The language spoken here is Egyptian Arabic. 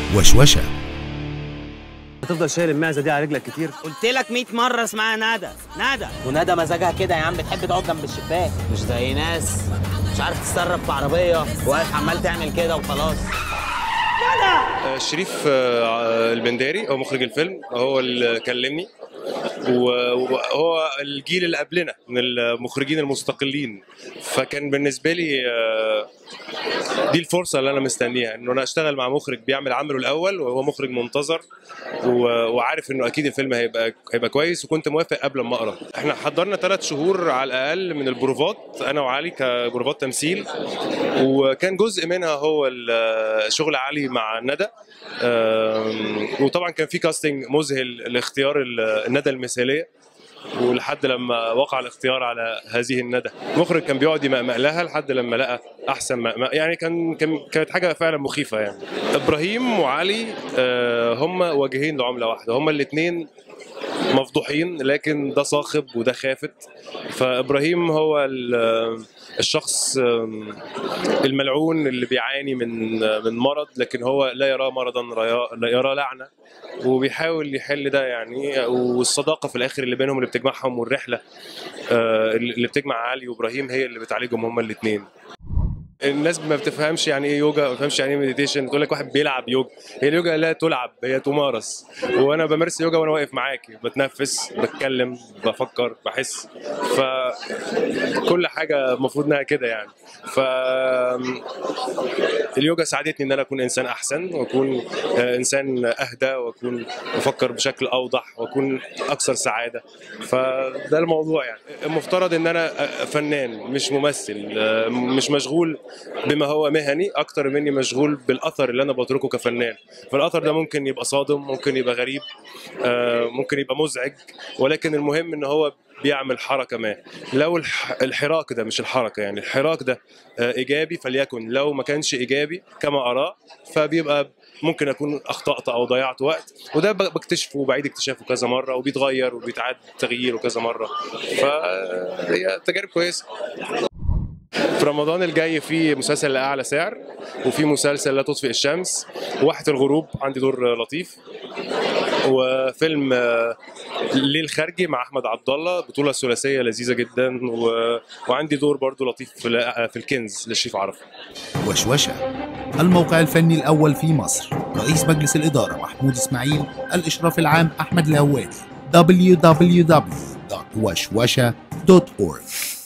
وشوشة هتفضل شايل المعزه دي على رجلك كتير قلت لك 100 مره اسمها ندى ندى وندى مزاجها كده يا عم بتحب تقعد جنب الشباك مش زي ناس مش عارف تتصرف في عربيه واقف عمال تعمل كده وخلاص آه، شريف آه، البنداري هو مخرج الفيلم هو اللي كلمني و- وهو الجيل اللي قبلنا من المخرجين المستقلين فكان بالنسبه لي آه، دي الفرصه اللي انا مستنيها انه انا اشتغل مع مخرج بيعمل عمله الاول وهو مخرج منتظر و- وعارف انه اكيد الفيلم هيبقى هيبقى كويس وكنت موافق قبل ما اقرا احنا حضرنا ثلاث شهور على الاقل من البروفات انا وعلي كبروفات تمثيل وكان جزء منها هو ال- شغل علي مع ندى آم، وطبعا كان في كاستنج مذهل لاختيار ال- الندى المثاليه ولحد لما وقع الاختيار على هذه الندى المخرج كان بيقعد يمقمق لها لحد لما لقى احسن مقمق يعني كان كان كانت حاجه فعلا مخيفه يعني ابراهيم وعلي آه، هم وجهين لعمله واحده هم الاثنين مفضوحين لكن ده صاخب وده خافت فابراهيم هو ال- الشخص آم، الملعون اللي بيعاني من من مرض لكن هو لا يراه مرضا ريا- لا يراه لعنه وبيحاول يحل ده يعني والصداقه في الاخر اللي بينهم اللي بتجمعهم والرحله آه، اللي بتجمع علي وابراهيم هي اللي بتعالجهم هما الاثنين الناس ما بتفهمش يعني ايه يوجا ما بتفهمش يعني ايه مديتيشن تقول لك واحد بيلعب يوجا هي اليوجا لا تلعب هي تمارس وانا بمارس يوجا وانا واقف معاكي بتنفس بتكلم بفكر بحس فكل حاجه المفروض انها كده يعني ف اليوجا ساعدتني ان انا اكون انسان احسن واكون آه، انسان اهدى واكون بفكر بشكل اوضح واكون اكثر سعاده فده الموضوع يعني المفترض ان انا آه، فنان مش ممثل آه، مش مشغول بما هو مهني اكتر مني مشغول بالاثر اللي انا بتركه كفنان فالاثر ده ممكن يبقى صادم ممكن يبقى غريب آه، ممكن يبقى مزعج ولكن المهم ان هو بيعمل حركه ما لو الح- الحراك ده مش الحركه يعني الحراك ده آه، ايجابي فليكن لو ما كانش ايجابي كما اراه فبيبقى ممكن اكون اخطات او ضيعت وقت وده ب- بكتشفه وبعيد اكتشافه كذا مره وبيتغير وبيتعاد تغييره كذا مره فهي تجارب كويسه في رمضان الجاي في مسلسل لأعلى سعر وفي مسلسل لا تطفئ الشمس وواحة الغروب عندي دور لطيف وفيلم آه، ليل خارجي مع احمد عبد الله بطوله ثلاثيه لذيذه جدا و... وعندي دور برضو لطيف في, ال- في الكنز للشريف عرفه وشوشة الموقع الفني الأول في مصر رئيس مجلس الإدارة محمود إسماعيل الإشراف العام أحمد الهوادي www.وشوشة.org